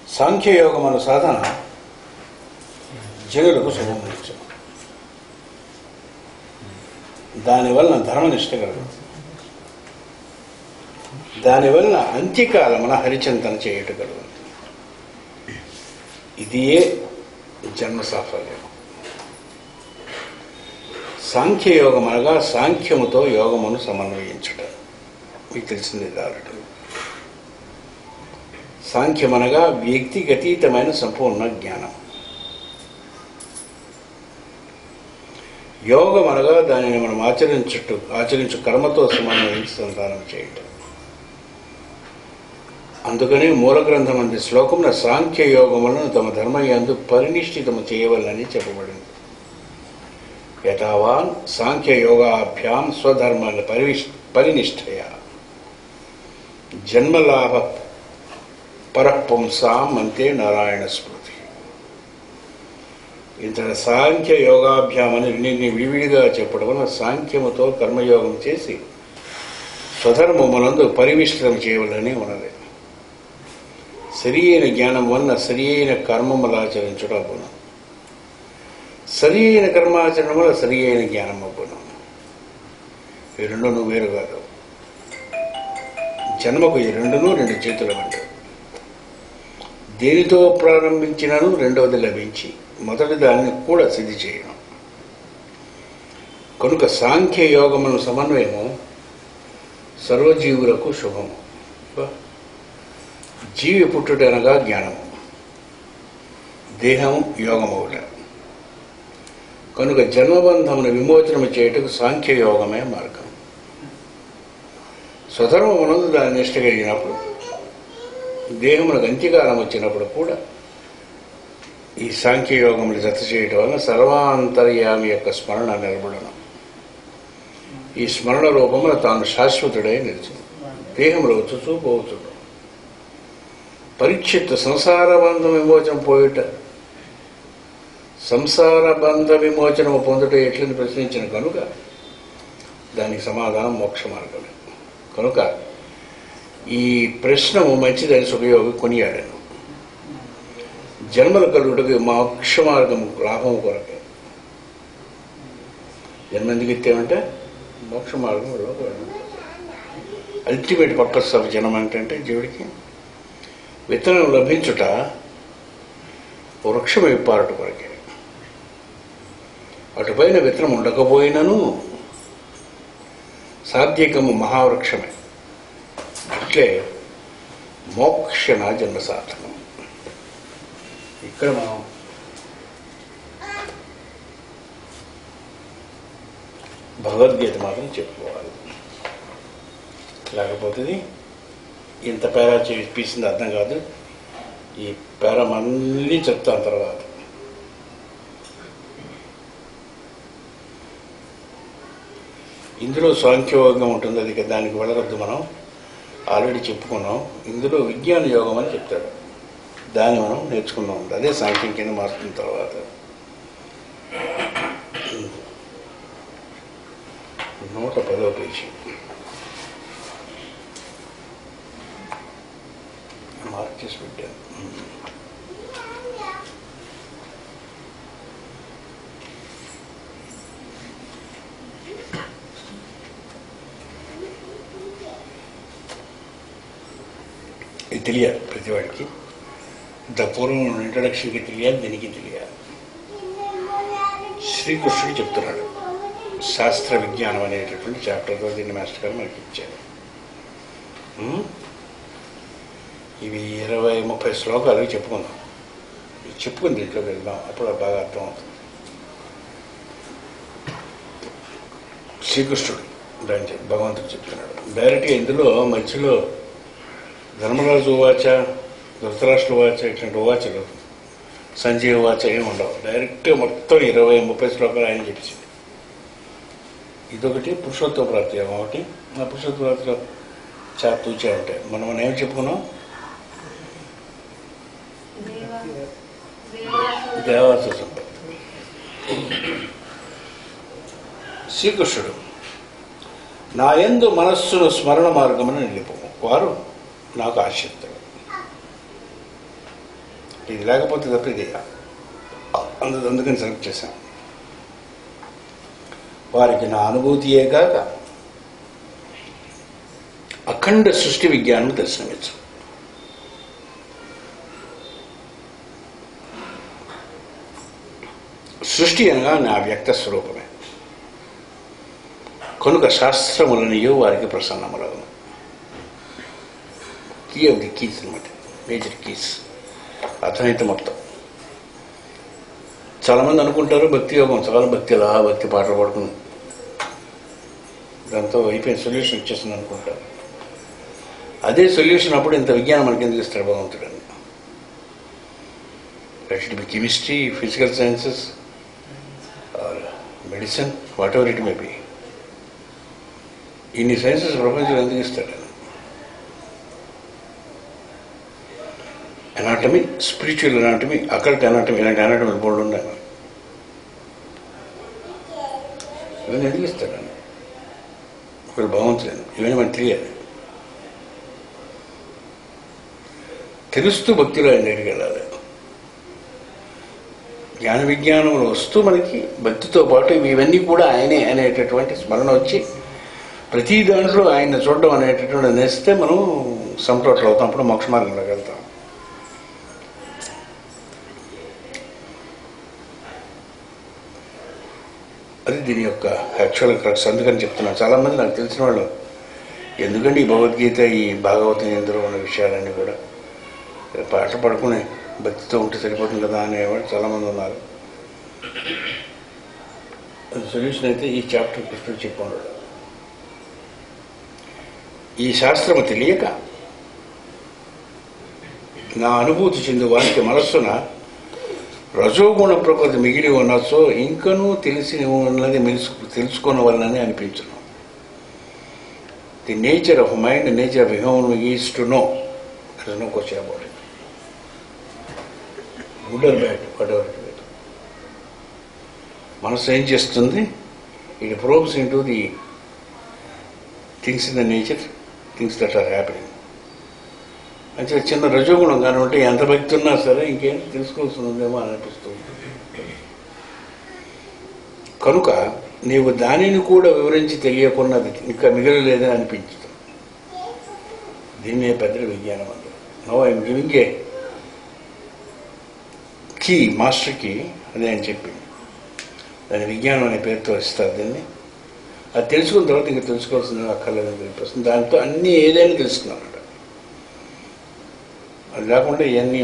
సాంఖ్యయోగం అను సాధన జనులకు శుభమిచ్చు దానివలన ధర్మనిష్ట కలదు దానివలన అంత్యకాలమున హరిచింతన చేయుట కలదు ఇదియే జన్మ సాఫల్యం సాంఖ్యయోగం అనగా సాంఖ్యముతో యోగమును సమన్వయించుట మీకు తెలిసింది ఆల్రెడీ సాంఖ్యమనగా వ్యక్తిగతీతమైన సంపూర్ణ జ్ఞానం యోగం అనగా దానిని మనం ఆచరించుట ఆచరించు కర్మతో సమన్వయించి సంతానం చేయటం అందుకని మూల గ్రంథం అంది శ్లోకమున సాంఖ్య యోగములను తమ ధర్మయందు పరినిష్ఠితము చేయవలని చెప్పబడింది యథావాన్ సాంఖ్య యోగాభ్యాం స్వధర్మాన్ని పరివిష్ పరినిష్టయ జన్మలాభ పరపుంసాం అంతే నారాయణ స్మృతి ఇంత సాంఖ్య యోగాభ్యాం అని రెండింటిని విడివిడిగా చెప్పడం వలన సాంఖ్యముతో కర్మయోగం చేసి స్వధర్మమునందు పరివిష్టం చేయవలని ఉన్నది సరి అయిన జ్ఞానం వలన సరి అయిన కర్మములు ఆచరించడం అవ్వను సరి అయిన కర్మాచరణ వల్ల సరి అయిన జ్ఞానం అవ్వను ఈ రెండును వేరు కాదు జన్మకు ఈ రెండును రెండు చేతుల వెంట దేనితో ప్రారంభించినను రెండవది లభించి మొదటి దాన్ని కూడా సిద్ధి చేయడం కనుక సాంఖ్య యోగమును సమన్వయము సర్వజీవులకు శుభము బా. జీవి పుట్టుట అనగా జ్ఞానము దేహం యోగమవుట కనుక జన్మబంధమును విమోచనము చేయుటకు సాంఖ్య యోగమే మార్గం స్వధర్మమునందు దాని నిష్ట కలిగినప్పుడు దేహమునకు అంత్యకాలం వచ్చినప్పుడు కూడా ఈ సాంఖ్యయోగములు జత చేయటం వలన సర్వాంతర్యామి యొక్క స్మరణ నిలబడను ఈ స్మరణ రూపమున తాను శాశ్వతుడై నిలిచింది దేహంలో వచ్చుచూ పోతుడు పరీక్షిత్ సంసార బంధ విమోచనం పోయుట సంసార బంధ విమోచనము పొందుట ఎట్లని ప్రశ్నించిన కనుక దానికి సమాధానం మోక్ష మార్గమే కనుక ఈ ప్రశ్నము మంచిదని సుఖయోగి కొనియాడాను జన్మల కలుగుటకు మోక్ష మార్గం లాభం కొరకే జన్మ ఎందుకు ఎత్తామంటే మోక్ష మార్గంలో అల్టిమేట్ పర్పస్ ఆఫ్ జన్మ ఏంటంటే జీవుడికి విత్తనం లభించుట వృక్షం విప్పారట కొరకే అటుపైన విత్తనం ఉండకపోయినను సాధ్యకము మహావృక్షమే అట్లే మోక్షణ జన్మ సాధనం ఇక్కడ మనం భగవద్గీత మాత్రం చెప్పుకోవాలి లేకపోతే ఇంత పేరా చేపించింది అర్థం కాదు ఈ పేర మళ్ళీ చెప్తాను తర్వాత ఇందులో సాంఖ్యయోగం ఉంటుంది అది దానికి వెళ్ళవద్దు మనం ఆల్రెడీ చెప్పుకున్నాం ఇందులో విజ్ఞాన యోగం అని చెప్తాడు దాన్ని మనం నేర్చుకున్నాం అదే సాంఖ్యం కింద మారుతున్న తర్వాత నూట పదో పేజీ మార్క్ చేసి పెట్టాను ఇది తెలియాలి ప్రతివాడికి ఇంత పూర్వం ఇంట్రడక్షన్కి తెలియాలి దీనికి తెలియాలి శ్రీకృష్ణుడు చెప్తున్నాడు శాస్త్ర విజ్ఞానం అనేటటువంటి చాప్టర్తో దీన్ని మాస్టర్ గారు మనకి ఇచ్చారు ఉం? ఇవి ఇరవై ముప్పై శ్లోకాలు చెప్పుకుందాం ఇవి చెప్పుకుని దీంట్లోకి వెళ్దాం అప్పుడు బాగా అర్థం అవుతుంది శ్రీకృష్ణుడు దాని చెప్- భగవంతుడు చెప్తున్నాడు డైరెక్ట్గా ఇందులో మధ్యలో ధర్మరాజు వాచ ధృతరాష్ట్ర వాచ ఇట్లాంటి వాచలు సంజీవ వాచ ఏమి ఉండవు డైరెక్ట్గా మొత్తం ఇరవై ముప్పై శ్లోకాలు ఆయన చెప్పేసింది ఇదొకటి పురుషోత్తమ ప్రాప్తి యోగం ఒకటి ఆ పురుషోత్తమ ప్రాప్తిలో చా తూచా ఉంటాయి మనం మనం ఏం చెప్పుకున్నాం దేవాస సంపత్తి శ్రీకృష్ణుడు నా యందు మనస్సును స్మరణ మార్గమును నిలుపు వారు నాకు ఆశ్రితులు ఇది లేకపోతే తప్ప ఇది అందు అందుకని సెలెక్ట్ చేశాను వారికి నా అనుభూతియే కాక అఖండ సృష్టి విజ్ఞానం దర్శనమిచ్చు సృష్టి అనగా నా వ్యక్త స్వరూపమే కనుక శాస్త్రములనియో వారికి ప్రసన్నములగును కీ ఆఫ్ ది కీస్ అనమాట మేజర్ కీస్ అర్థమైతే మొత్తం చాలామంది అనుకుంటారు భక్తి యోగం చాలా భక్తి అలా భక్తి పాటలు పాడుకుని దాంతో అయిపోయిన సొల్యూషన్ ఇచ్చేసింది అనుకుంటారు అదే సొల్యూషన్ అప్పుడు ఇంత విజ్ఞానం మనకి ఎందుకు ఇస్తాడు భగవంతుడు అని it be chemistry physical sciences or medicine whatever it may be ఇన్ని సైన్సెస్ ప్రపంచంలో ఎందుకు ఇస్తాడు anatomy spiritual anatomy occult anatomy ఇలాంటి అనాటమీ బోర్డు ఉన్నాయి ఇవన్నీ ఎందుకు ఇస్తాడని ఒకరు భగవంతుడు ఇవన్నీ మనకు తెలియాలి తెలుస్తూ భక్తిలో ఆయన దగ్గరికి వెళ్ళాలి జ్ఞాన విజ్ఞానములు వస్తూ మనకి భక్తితో పాటు ఇవన్నీ కూడా ఆయనే అనేటటువంటి స్మరణ వచ్చి ప్రతి దాంట్లో ఆయన చూడడం అనేటటువంటి నేస్తే మనం సంతోషం అవుతాం అప్పుడు మోక్ష మార్గంలోకి వెళ్తాం అది దీని యొక్క యాక్చువల్ క్రక్స్ అందుకని చెప్తున్నాను చాలామంది నాకు తెలిసిన వాళ్ళు ఎందుకండి ఈ భగవద్గీత ఈ భాగవతం ఇందులో ఉన్న విషయాలన్నీ కూడా పాట పడుకునే భక్తితో ఉంటే సరిపోతుంది కదా అనేవాడు చాలామంది ఉన్నారు సొల్యూషన్ అయితే ఈ చాప్టర్ కృష్ణుడు చెప్పాడు ఈ శాస్త్రము తెలియక నా అనుభూతి చెందు వారికి మనస్సున రజోగుణ ప్రకృతి మిగిలి ఉన్నచో ఇంకనూ తెలిసి ఉన్నది మెలుసు తెలుసుకున్న వలనని అనిపించను the nature of mind nature of human is to know no question about it good or bad whatever it మనసు ఏం చేస్తుంది it probes into the things in the nature things that are happening అంటే చిన్న రజోగుణం కానివ్వంటే ఎంత భక్తి ఉన్నా సరే ఇంకేం తెలుసుకోవాల్సి ఉందేమో అని అనిపిస్తుంది కనుక నీవు దానిని కూడా వివరించి తెలియకున్నది ఇంకా మిగలలేదని అనిపించుతుంది దీన్నే పెద్ద విజ్ఞానం అంటారు no I'm giving a key మాస్టర్కి అదే అని చెప్పింది దాని విజ్ఞానం అనే పేరుతో ఇస్తారు దీన్ని అది తెలుసుకున్న తర్వాత ఇంకా తెలుసుకోవాల్సింది అక్కర్లేదని తెలిపిస్తుంది దాంతో అన్నీ ఏదైనా తెలుసుకున్నాను అది లేకుండా ఇవన్నీ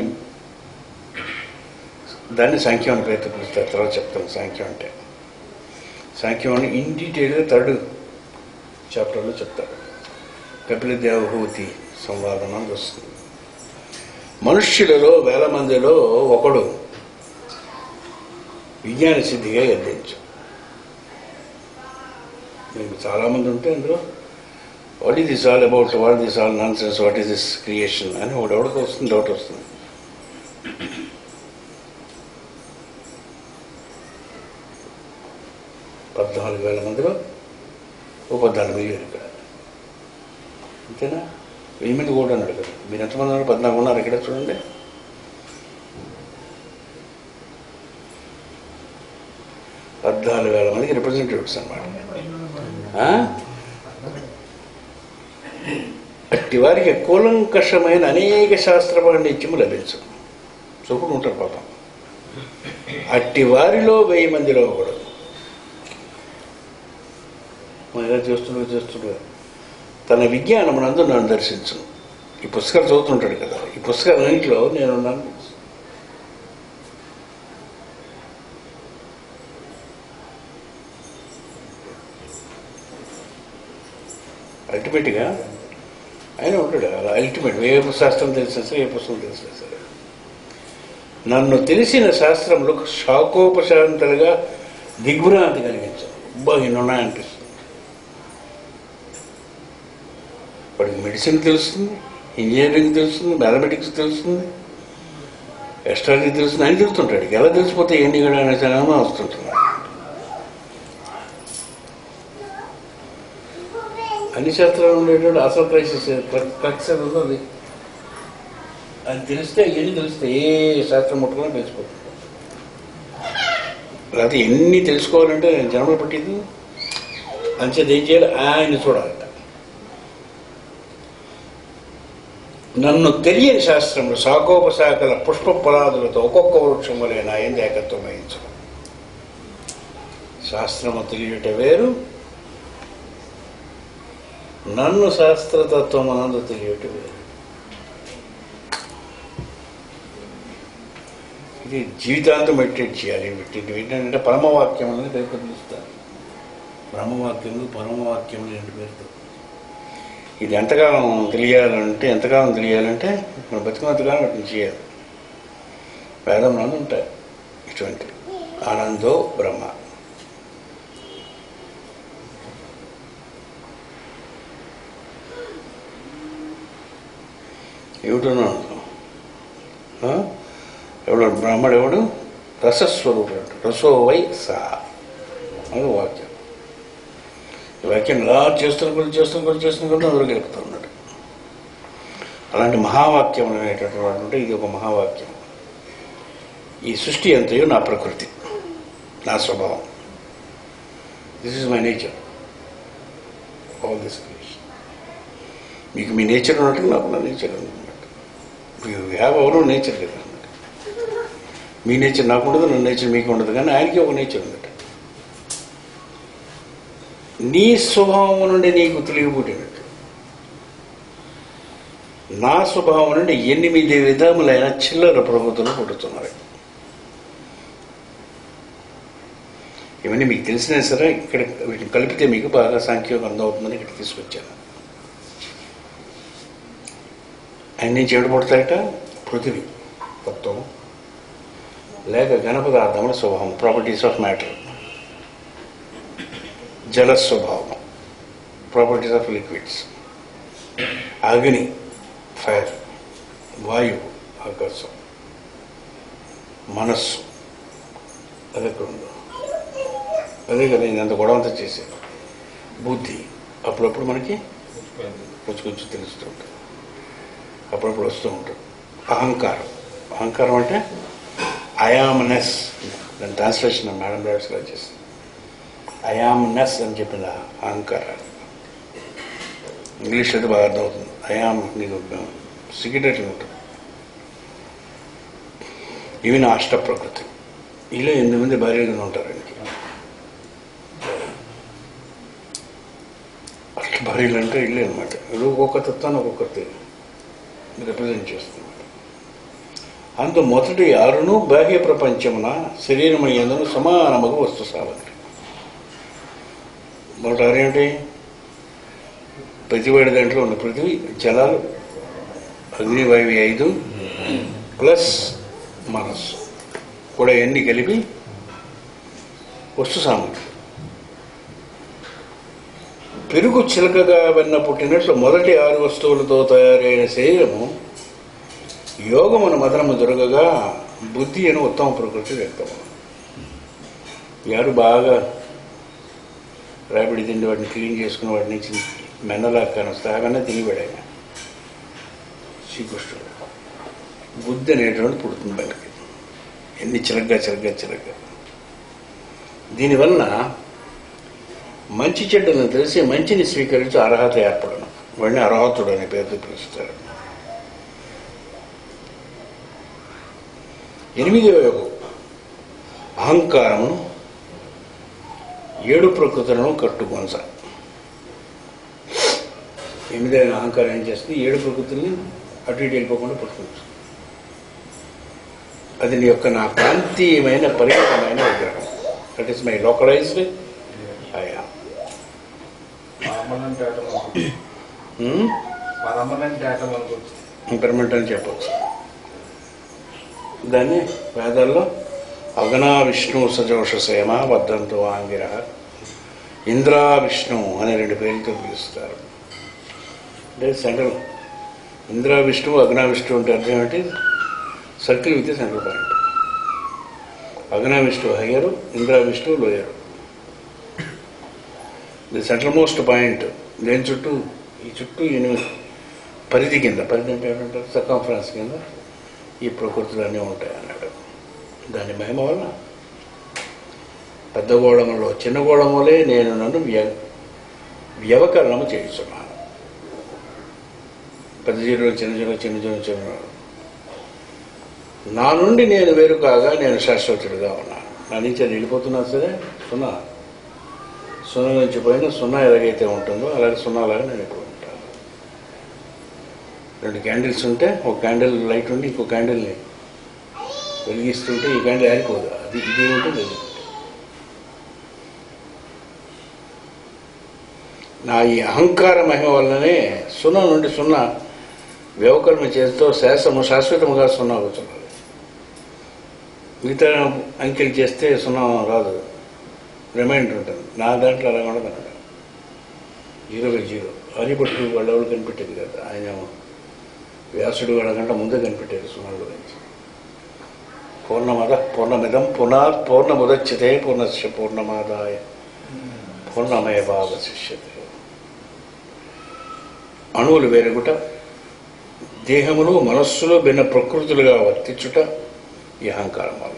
దాన్ని సాంఖ్యం అని పేరుతో పిలుస్తారు తర్వాత చెప్తాను సాంఖ్యం అంటే సాంఖ్యం అని ఇన్ డీటెయిల్గా థర్డ్ చాప్టర్లో చెప్తారు కపిల దేవహూతి సంవాదం అని వస్తుంది మనుష్యులలో వేల మందిలో ఒకడు విజ్ఞాన సిద్ధిగా ఎద్దించు మీకు చాలామంది ఉంటే అందులో what is this all about what this all nonsense what is this creation అని ఒకటి ఎవరికి వస్తుంది డౌట్ వస్తుంది పద్నాలుగు వేల మందిలో ఓ పద్నాలుగు వెయ్యి ఇక్కడ అంతేనా వెయ్యి మంది కూడా అన్నాడు కదా మీరు ఎంతమంది ఉన్నారు పద్నాలుగు ఉన్నారు ఇక్కడ చూడండి పద్నాలుగు వేల మందికి రిప్రజెంటేటివ్స్ అనమాట అట్టి వారికి కూలంకషమైన అనేక శాస్త్ర పాండిత్యము లభించు చూపుడు ఉంటారు పాపం అట్టి వారిలో వెయ్యి మందిలో ఒకడు ఇలా చేస్తుండగా చేస్తుండగా తన విజ్ఞానమునందు నన్ను దర్శించు ఈ పుస్తకాలు చదువుతుంటాడు కదా ఈ పుస్తకాలన్నింటిలో నేను ఉన్నాను అల్టిమేట్గా ఆయన ఉంటాడు అలా అల్టిమేట్ ఏ శాస్త్రం తెలిసినా సరే ఏ పుస్తకం తెలిసినా సరే నన్ను తెలిసిన శాస్త్రంలో శాఖోపశాంతలుగా దిగ్భ్రాంతి కలిగించాను అబ్బా ఇన్నున్నాయనిపిస్తుంది వాడికి మెడిసిన్ తెలుస్తుంది ఇంజనీరింగ్ తెలుస్తుంది మ్యాథమెటిక్స్ తెలుస్తుంది ఎస్ట్రాలజీ తెలుస్తుంది అని తెలుస్తుంటాడు ఎలా తెలిసిపోతే ఎన్ని కూడా అనే జనామా వస్తుంటున్నాడు అన్ని శాస్త్రాలు ఉండేటువంటి అసలు క్రైసిస్ క్లక్స్ అని ఉన్నది అది తెలిస్తే ఎన్ని తెలిస్తే ఏ శాస్త్రం ముట్టుకున్నా తెలిసిపోతుంది లేకపోతే ఎన్ని తెలుసుకోవాలంటే జన్మలు పట్టింది అంచేది ఏం చేయాలి ఆయన చూడాలట నన్ను తెలియని శాస్త్రంలో శాఖోపశాఖల పుష్ప ఫలాదులతో ఒక్కొక్క వృక్షం వలె నా ఎందు ఏకత్వం వహించు శాస్త్రము తెలియట వేరు నన్ను శాస్త్రతత్వం అనందు తెలియట వేరు ఇది జీవితాంతం మెడిటేట్ చేయాలి మెడిటేట్ ఏంటంటే పరమవాక్యం అనేది పేరుతో పిలుస్తారు బ్రహ్మవాక్యములు పరమవాక్యములు రెండు పేరుతో ఇది ఎంతకాలం తెలియాలంటే ఎంతకాలం తెలియాలంటే మనం బతికినంతకాలం వాటిని చేయాలి వేదంలో ఉంటాయి ఇటువంటి ఆనందో బ్రహ్మ ఏమిటన్నాను ఎవడు బ్రాహ్మడు ఎవడు రసస్వరూపుడు అంట. రసో వై సా అని వాక్యం ఈ వాక్యం ఇలా చేస్తున్న కొద్ది చేస్తున్న కొద్ది చేస్తున్న కొద్ది అందులో గెలుపుతూ ఉన్నాడు అలాంటి మహావాక్యం అనేటటువంటి ఇది ఒక మహావాక్యం ఈ సృష్టి అంతయు నా ప్రకృతి నా స్వభావం this is my nature all this creation మీకు మీ నేచర్ ఉన్నట్టు నాకు నా నేచర్ ఉందన్నమాట you have our own nature కదా అన్నమాట మీ నేచర్ నాకు ఉండదు నా నేచర్ మీకు ఉండదు కానీ ఆయనకి ఒక నేచర్ ఉందట నీ స్వభావం నుండి నీకు తెలియబుట్టినట్టు నా స్వభావం నుండి ఎనిమిది విధములైన చిల్లర ప్రవృత్తులు పుట్టుతున్నాయి ఇవన్నీ మీకు తెలిసినా సరే ఇక్కడ వీటిని కలిపితే మీకు బాగా సాంఖ్యోగం అందవుతుందని ఇక్కడ తీసుకొచ్చాను ఆయన నుంచి ఎవడు పుడతాయట పృథివీ తత్వం లేక ఘన పదార్థముల స్వభావం ప్రాపర్టీస్ ఆఫ్ మ్యాటర్ జల స్వభావం ప్రాపర్టీస్ ఆఫ్ లిక్విడ్స్ అగ్ని ఫైర్ వాయువు ఆకాశం మనస్సు అది ఎక్కడ ఉందో అదే కదా నేను అంత గొడవ అంతా చేశాను బుద్ధి అప్పుడప్పుడు మనకి కొంచెం కొంచెం తెలుస్తూ ఉంటుంది అప్పుడప్పుడు వస్తూ ఉంటుంది అహంకారం అహంకారం అంటే అయామ్నెస్ దాని ట్రాన్స్లేషన్ మేడం డాక్స్ గారు చేసింది అయామ్నెస్ అని చెప్పిన అహంకారాలు ఇంగ్లీష్ అయితే బాగా అర్థమవుతుంది అయామ్ నీకు సిగరెట్ ఉంటుంది ఇవి నా అష్ట ప్రకృతి ఇలా ఎనిమిది మంది భార్యలుగా ఉంటారు ఆయనకి అష్ట భార్యలు అంటే ఇల్లే అనమాట ఇది ఒక్కొక్క తత్వాన్ని ఒక్కొక్కటి రిప్రజెంట్ చేస్తుంది అందు మొదటి ఆరును బాహ్య ప్రపంచమున శరీరము ఎందును సమానముగా వస్తు సామగ్రి మొదటి ఆరు ఏమిటి ప్రతివాడి దాంట్లో ఉన్న పృథివీ జలాలు అగ్నివాయువు ఐదు ప్లస్ మనస్సు కూడా ఎన్ని కలిపి వస్తు సామగ్రి పెరుగు చిలకగా వెన్న పుట్టినట్లు మొదటి ఆరు వస్తువులతో తయారైన శరీరము యోగమును మదనము దొరకగా బుద్ధి అని ఉత్తమ ప్రకృతి వ్యక్తము యారు బాగా రాపిడి తిండి వాటిని క్లీన్ చేసుకుని వాటి నుంచి మెన్నలా కానొస్తే అవన్నీ తినివాడు ఆయన శ్రీకృష్ణుడు బుద్ధి అనేటువంటి పుడుతుంది బయటకి ఎన్ని చిలగ్గా చిలగ్గా చిలగ్గా దీనివల్ల మంచి చెడ్డలను తెలిసి మంచిని స్వీకరించి అర్హత ఏర్పడను వాడిని అర్హతుడు అనే పేరుతో పిలుస్తారు ఎనిమిదవ యోగం అహంకారమును ఏడు ప్రకృతులను కట్టుకొనస ఎనిమిదైన అహంకారం ఏం చేస్తుంది ఏడు ప్రకృతుల్ని అటు ఇటు వెళ్ళిపోకుండా పట్టుకోవచ్చు అది నీ యొక్క నా ప్రాంతీయమైన పరిమితమైన విగ్రహం దట్ ఈస్ మై లోకలైజ్డ్ అయా పర్మనెంట్ ఐటమ్ అనుకోవచ్చు పర్మనెంట్ ఐటమ్ అనుకోవచ్చు ఇంపర్మెంట్ అని చెప్పవచ్చు దాన్ని వేదాల్లో అగనా విష్ణు సజోషసేమ వద్దంతో ఆంగిర ఇంద్రా విష్ణు అనే రెండు పేర్లతో పిలుస్తారు అంటే సెంట్రల్ ఇంద్రా విష్ణు అగ్నా విష్ణు అంటే అర్థం ఏంటి circle with central point Agna Vishnu higher Indra Vishnu lower the central most point దేని చుట్టూ ఈ చుట్టూ ఎనిమిది పరిధి కింద పరిధి అంటే ఏంటంటారు సర్కంఫరెన్స్ కింద ఈ ప్రకృతులు అన్నీ ఉంటాయి అన్నాడు దాని మహిమ వల్ల పెద్ద గోళములో చిన్న గోళములే నేను నన్ను వ్య వ్యవకరణము చేస్తున్నాను పెద్ద జీరో చిన్న జీరో చిన్న జీరో చిన్న నా నుండి నేను వేరు కాగా నేను శాశ్వతుడిగా ఉన్నాను నా నుంచి అది వెళ్ళిపోతున్నా సరే సున్నా సున్నా నుంచి పోయిన సున్నా ఎలాగైతే ఉంటుందో అలాగే సున్నాలాగా నేను ఇప్పుడు ఉంటాను రెండు క్యాండిల్స్ ఉంటే ఒక క్యాండిల్ లైట్ ఉండి ఇంకో క్యాండిల్ని వెలిగిస్తుంటే ఈ క్యాండిల్ ఆరిపోదు అది ఇది ఉంటుంది అది నా ఈ అహంకార మహిమ వల్లనే సున్నా నుండి సున్నా వ్యవకరణ చేస్తూ శాస్త్రము శాశ్వతముగా సున్నా అవుతున్నది మిగతా అంకెలు చేస్తే సున్నా రాదు రిమైండర్ ఉంటుంది నా దాంట్లో అలా ఉండదు అన్నాడు జీరో బై జీరో ఆర్యభట్టుడు వాళ్ళు ఎవరు కనిపెట్టేది కదా ఆయన వ్యాసుడు వాళ్ళకంటే ముందే కనిపెట్టారు సున్నా గురించి పూర్ణమద పూర్ణమిదం పునః పూర్ణముదచ్చితే పూర్ణస్య పూర్ణమాదాయ పూర్ణమయ భావశిష్యతే అణువులు వేరుగుట దేహములు మనస్సులో భిన్న ప్రకృతులుగా వర్తించుట ఈ అహంకారం వల్ల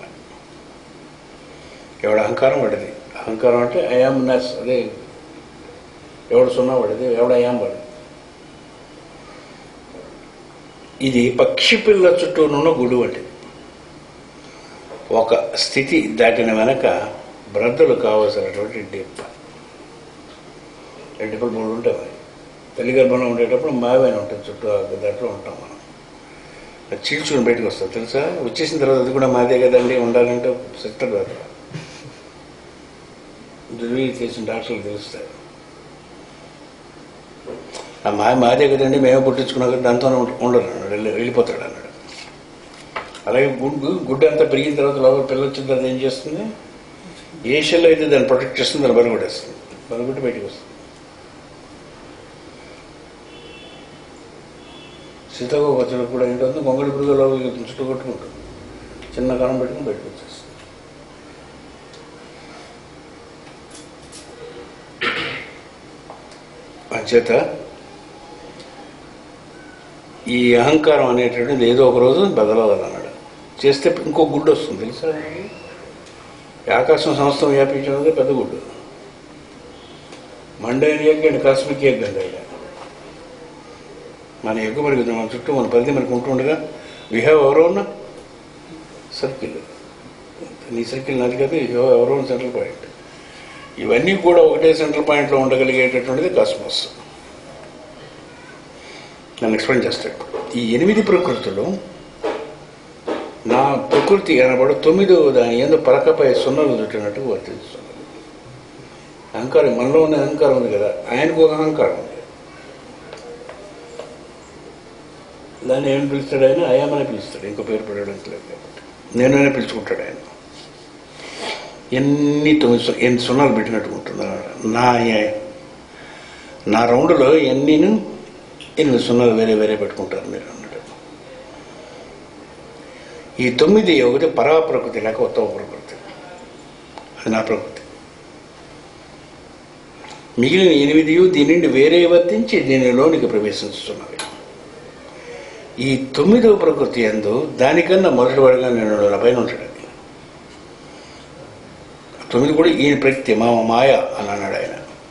ఎవడ అహంకారం వాడిది అహంకారం అంటే అయామ్నెస్ అదే ఎవడు సున్నా వాడిది ఎవడ అయాం వాడిది ఇది పక్షి పిల్ల చుట్టూనున్న గుడి వంటిది ఒక స్థితి దాటిన వెనక బ్రద్దలు కావలసినటువంటి డిప్ డిప్పులు మూడు ఉంటాయి మరి తల్లి గర్భంలో ఉండేటప్పుడు మావైన ఉంటుంది చుట్టూ ఆ దాంట్లో ఉంటాం మనం అది చీల్చుకుని బయటకు వస్తాం తెలుసా వచ్చేసిన తర్వాత అది కూడా మాదే కదండి ఉండాలంటే సెక్టర్ కాదు డ్రిల్ చేసిన డాక్టర్లు తెలుస్తాయి ఆ మాయ మాదే కదండి మేమే పుట్టించుకున్నాం కదా దాంతోనే ఉండ- ఉండరు అన్నాడు వెళ్ళి వెళ్ళిపోతాడు అన్నాడు అలాగే గుడ్డు గుడ్డు అంతా పెరిగిన తర్వాత లోపల పిల్ల వచ్చిన తర్వాత ఏం చేస్తుంది ఏ షెల్ అయితే దాన్ని ప్రొటెక్ట్ చేస్తుంది దాన్ని బలగొట్టేస్తుంది బలగొట్టి బయటకు వస్తుంది సీతాకోక వచ్చినప్పుడు కూడా ఏంటంటే గొంగళి పురుగు లోపలికి చుట్టూ కొట్టుకుంటుంది చిన్న కాలం పెట్టుకుని బయటకు వచ్చేస్తుంది అంచేత ఈ అహంకారం అనేటువంటిది ఏదో ఒక రోజు బదలవదన్నాడు చేస్తే ఇంకో గుడ్డు వస్తుంది తెలుసా ఈ ఆకాశం సంస్థం వ్యాపించినది పెద్ద గుడ్డు మండైన ఎగ్ అండ్ కాస్మిక్ ఎగ్ అండి ఆయన మన ఎగ్గు మనకి మన చుట్టూ మన పరిధి మనకు ఉంటుండగా వీ హ్యావ్ ఎవరో ఉన్న సర్కిల్ నీ సర్కిల్ నాది కదా యూ హ్యావ్ ఎవరో సెంట్రల్ పాయింట్ ఇవన్నీ కూడా ఒకటే సెంట్రల్ పాయింట్లో ఉండగలిగేటటువంటిది కాస్మోస్ నన్ను ఎక్స్ప్లెయిన్ చేస్తాడు ఈ ఎనిమిది ప్రకృతులు నా ప్రకృతి అనబడు తొమ్మిదో దాని ఎందు పలకపై సున్నలు చుట్టినట్టు వర్తిస్తున్నది అహంకారం మనలో ఉన్న అహంకారం ఉంది కదా ఆయనకు ఒక అహంకారం ఉంది దాన్ని ఏమని పిలుస్తాడు ఆయన అయామని పిలుస్తాడు ఇంకో పేరు పెట్టడానికి లేదు కాబట్టి నేననే పిలుచుకుంటాడు ఆయన ఎన్ని తొమ్మిది సు- ఎన్ని సున్నాలు పెట్టినట్టు ఉంటుంది అన్నమాట. నా నా రౌండ్లో ఎన్నిను ఎనిమిది సున్నాలు వేరే వేరే పెట్టుకుంటారు మీరు అన్నాడు ఈ తొమ్మిది ఒకటి పరా ప్రకృతి లేక ఉత్తమ ప్రకృతి అది నా ప్రకృతి మిగిలిన ఎనిమిది దీని నుండి వేరే వర్తించి దీనిలోనికి ప్రవేశిస్తున్నవి ఈ తొమ్మిదవ ప్రకృతి ఎందు దానికన్నా మొదటి వాడిగా నేను నా పైన ఉంటాడు అది. తొమ్మిది కూడా ఈయన ప్రకృతి మా మాయ అని అన్నాడు ఆయన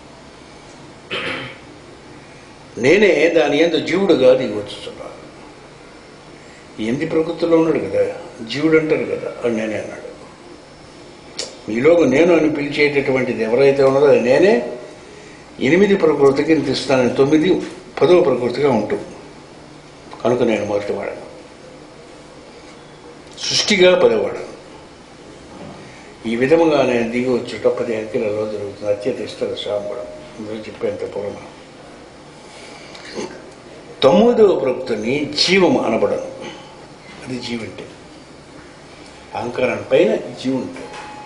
నేనే దాని ఎందు జీవుడుగా దిగి వచ్చుతున్నాను ఎనిమిది ప్రకృతిలో ఉన్నాడు కదా జీవుడు అంటారు కదా అని నేనే అన్నాడు మీలోకి నేను అని పిలిచేటటువంటిది ఎవరైతే ఉన్నదో అది నేనే ఎనిమిది ప్రకృతికి తీస్తానని తొమ్మిది పదవ ప్రకృతిగా ఉంటూ కనుక నేను మొదటివాడను సృష్టిగా పదవాడను ఈ విధముగా నేను దిగి వచ్చుట పది అంకెలలో జరుగుతుంది అత్యంత ఇష్ట శాంబడం మీరు చెప్పేంత పూర్వం తొమ్మిదవ ప్రకృతిని జీవము అనబడను అది జీవంటే అహంకారం పైన జీవం ఉంటుంది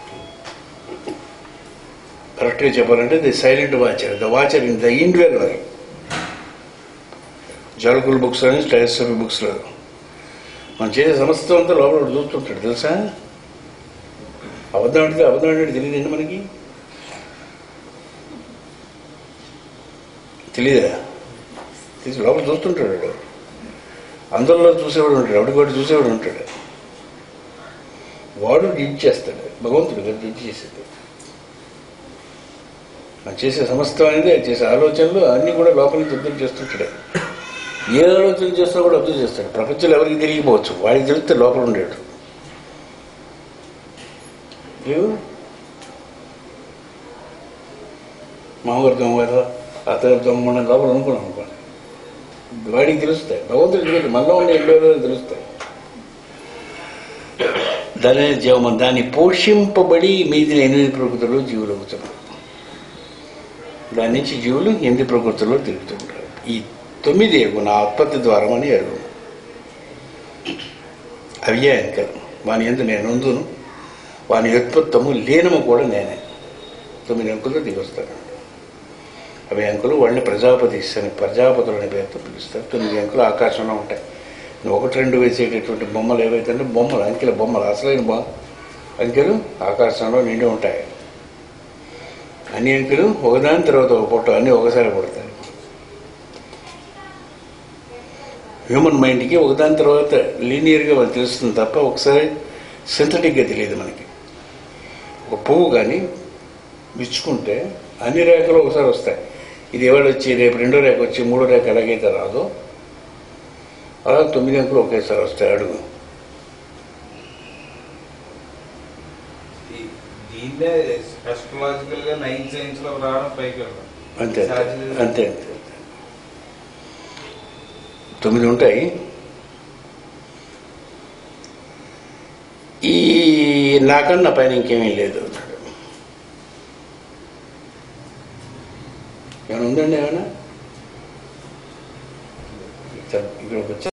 కరెక్ట్గా చెప్పాలంటే the silent watcher the watcher in the individual జాలకుల బుక్స్ అని స్టైల్సఫీ బుక్స్లో మనం చేసే సమస్తం అంతా లోపల ఒకడు చూస్తుంటాడు తెలుసా అబద్ధం అంటే అబద్ధం అంటే తెలియదండి మనకి తెలియదా తెలిసి లోపల చూస్తుంటాడు వాడు. అందరిలో చూసేవాడు ఉంటాడు ఎవడికోటి చూసేవాడు ఉంటాడు వాడు జడ్జి చేస్తాడు భగవంతుడు కదా జడ్జి చేసేది ఆ చేసే సమస్తం అనేది ఆ చేసే ఆలోచనలు అన్నీ కూడా లోపల నుంచి అబ్జర్వ్ చేస్తుంటాడు ఏ ఆలోచన చేస్తా కూడా అబ్జర్వ్ చేస్తాడు ప్రపంచంలో ఎవరికి తెలియకపోవచ్చు వాడికి తెలిస్తే లోపల ఉండేడు లేవు మామగారు దొంగ అతను దొంగ లోపల అనుకున్నాం అనుకోండి వాడికి తెలుస్తాయి భగవంతుడికి తెలియదు మనలో ఉండే ఎన్నో తెలుస్తాయి దాని జీవనం దాన్ని పోషింపబడి మీది ఎనిమిది ప్రకృతులు జీవులు అవుతున్నారు దాని నుంచి జీవులు ఎనిమిది ప్రకృతుల్లో తిరుగుతుంటారు ఈ తొమ్మిది ఎరుగు నా ఉత్పత్తి ద్వారం అని ఎరుగు అవ్యే అంకలు వాని ఎందు నేను ఉందును వాని ఉత్పత్తము లేనము కూడా నేనే తొమ్మిది అంకులు దిగొస్తాను అవి అంకులు వాళ్ళని ప్రజాపతి అని ప్రజాపతులు అనే పేరుతో పిలుస్తారు తొమ్మిది అంకులు ఆకాశంలో ఉంటాయి నువ్వు ఒకటి రెండు వేసేటటువంటి బొమ్మలు ఏవైతే అంటే బొమ్మలు అంకెల బొమ్మలు అసలైన బొమ్మ అంకెలు ఆకాశంలో నిండి ఉంటాయి అన్ని అంకెలు ఒకదాని తర్వాత ఒక పొట్టు అన్నీ ఒకసారి పడతాయి హ్యూమన్ మైండ్కి ఒకదాని తర్వాత లీనియర్గా మనకు తెలుస్తుంది తప్ప ఒకసారి సింథటిక్గా తెలియదు మనకి ఒక పువ్వు కానీ విచ్చుకుంటే అన్ని రేఖలు ఒకసారి వస్తాయి ఇది ఎవరు వచ్చి రేపు రెండో రేఖ వచ్చి మూడో రేఖ ఎలాగైతే రాదో అలా తొమ్మిది అంకులు ఒకేసారి వస్తాయి అడుగు ఈ- దీన్నే అస్ట్రాలజికల్ గా నైన్ సైన్స్ లో రావడం పైకి వెళ్ళడం అంతే అంతే Saturday- అంతే అంతే తొమ్మిది ఉంటాయి ఈ నాకన్నా పైన ఇంకేమీ లేదు అన్నాడు ఏమైనా ఉందండి ఏమైనా ఇక్కడ ఒక